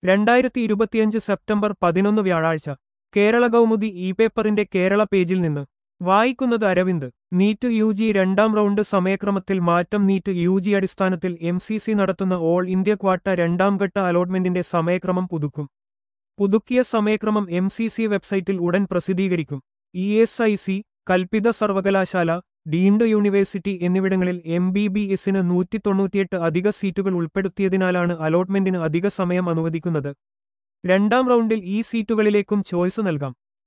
രണ്ടായിരത്തി ഇരുപത്തിയഞ്ച് സെപ്റ്റംബർ പതിനൊന്ന് വ്യാഴാഴ്ച കേരള കൗമുദി ഇ പേപ്പറിന്റെ കേരള പേജിൽ നിന്ന് വായിക്കുന്നത് അരവിന്ദ് നീറ്റ് യു ജി രണ്ടാം റൗണ്ട് സമയക്രമത്തിൽ മാറ്റം നീറ്റ് യു ജി അടിസ്ഥാനത്തിൽ എം സി സി നടത്തുന്ന ഓൾ ഇന്ത്യ ക്വാട്ട രണ്ടാം ഘട്ട അലോട്ട്മെന്റിന്റെ സമയക്രമം പുതുക്കും പുതുക്കിയ സമയക്രമം എം സി സി വെബ്സൈറ്റിൽ ഉടൻ പ്രസിദ്ധീകരിക്കും ഇ എസ് ഐ സി കൽപ്പിത സർവകലാശാല ഡീംഡ് യൂണിവേഴ്സിറ്റി എന്നിവിടങ്ങളിൽ എം ബി ബി എസിന് നൂറ്റി തൊണ്ണൂറ്റിയെട്ട് അധിക സീറ്റുകൾ ഉൾപ്പെടുത്തിയതിനാലാണ് അലോട്ട്മെന്റിന് അധിക സമയം അനുവദിക്കുന്നത് രണ്ടാം റൗണ്ടിൽ ഈ സീറ്റുകളിലേക്കും ചോയ്സ് നൽകാം